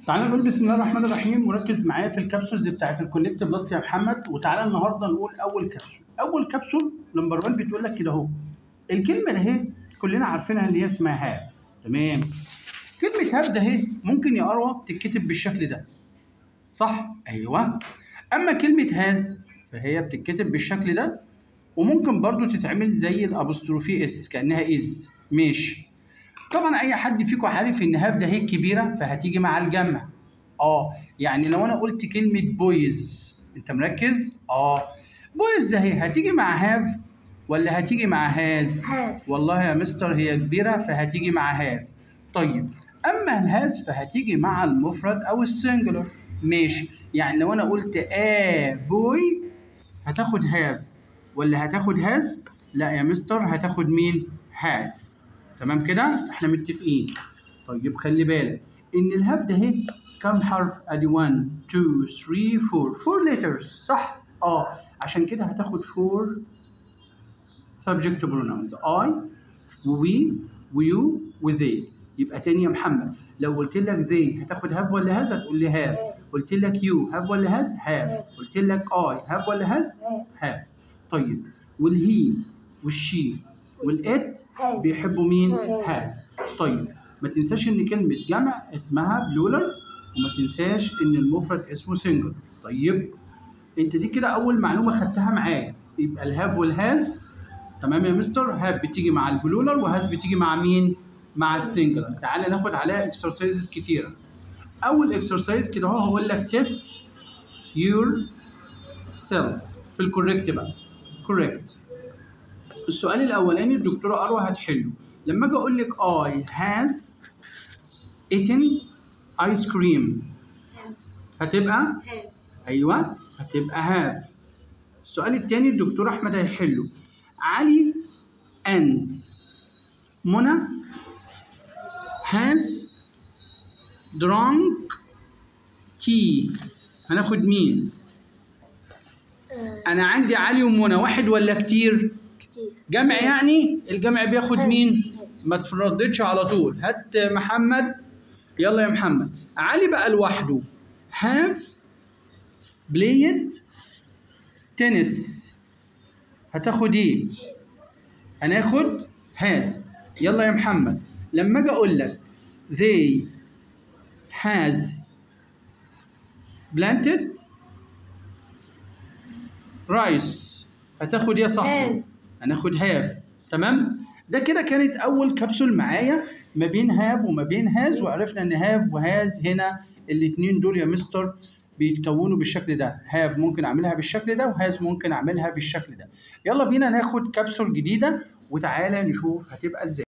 تعالى نقول بسم الله الرحمن الرحيم وركز معايا في الكبسولز بتاعت الكونكت بلس يا محمد وتعالى النهارده نقول اول كبسول اول كبسول نمبر 1 بتقول لك كده اهو الكلمه ده اهي كلنا عارفينها اللي هي اسمها هاف تمام كلمه هاف ده اهي ممكن يا اروى تتكتب بالشكل ده صح ايوه اما كلمه هاز فهي بتتكتب بالشكل ده وممكن برضو تتعمل زي الابوستروفي اس كانها از ماشي طبعا اي حد فيكم عارف ان هاف ده هي كبيره فهتيجي مع الجمع اه يعني لو انا قلت كلمه بويز انت مركز اه بويز ده هي هتيجي مع هاف ولا هتيجي مع هاز هاف. والله يا مستر هي كبيره فهتيجي مع هاف طيب اما الهاز فهتيجي مع المفرد او السنجلر ماشي يعني لو انا قلت ا بوي هتاخد هاف ولا هتاخد هاز لا يا مستر هتاخد مين هاز تمام كده احنا متفقين طيب خلي بالك ان الهاف ده اهي كم حرف ادي 1 2 3 4 4 letters صح اه عشان كده هتاخد 4 subject pronouns I وي ويو وذي يبقى تاني يا محمد لو قلت لك ذي هتاخد هاف ولا هاز هتقول لي هاف قلت لك يو هاف ولا هاز هاف قلت لك اي هاف ولا هاز هاف طيب والهي والشي والات هاز. بيحبوا مين هاز. هاز طيب ما تنساش ان كلمه جمع اسمها بلولر وما تنساش ان المفرد اسمه سنجل طيب انت دي كده اول معلومه خدتها معايا يبقى الهاف والهاز تمام يا مستر هاف بتيجي مع البلولر وهاز بتيجي مع مين مع السنجلر تعالى ناخد عليها اكسرسايزز كتيره اول اكسرسايز كده اهو هقول لك تيست يور سيلف في الكوريكت بقى كوريكت السؤال الاولاني الدكتوره اروى هتحله لما اجي اقول لك I has eaten ice cream هتبقى هاف ايوه هتبقى have السؤال الثاني الدكتور احمد هيحله علي and منى has drunk tea هناخد مين انا عندي علي ومنى واحد ولا كتير كتير جمع يعني الجمع بياخد هاز. مين هاز. ما ترددش على طول هات محمد يلا يا محمد علي بقى لوحده have played tennis هتاخد ايه هناخد has يلا يا محمد لما اجي اقول لك they has planted rice هتاخد ايه يا صاحبي have. هناخد هاف تمام ده كده كانت اول كبسول معايا ما بين هاف وما بين هاز وعرفنا ان هاف وهاز هنا الاثنين دول يا مستر بيتكونوا بالشكل ده هاف ممكن اعملها بالشكل ده وهاز ممكن اعملها بالشكل ده يلا بينا ناخد كبسول جديده وتعالى نشوف هتبقى ازاي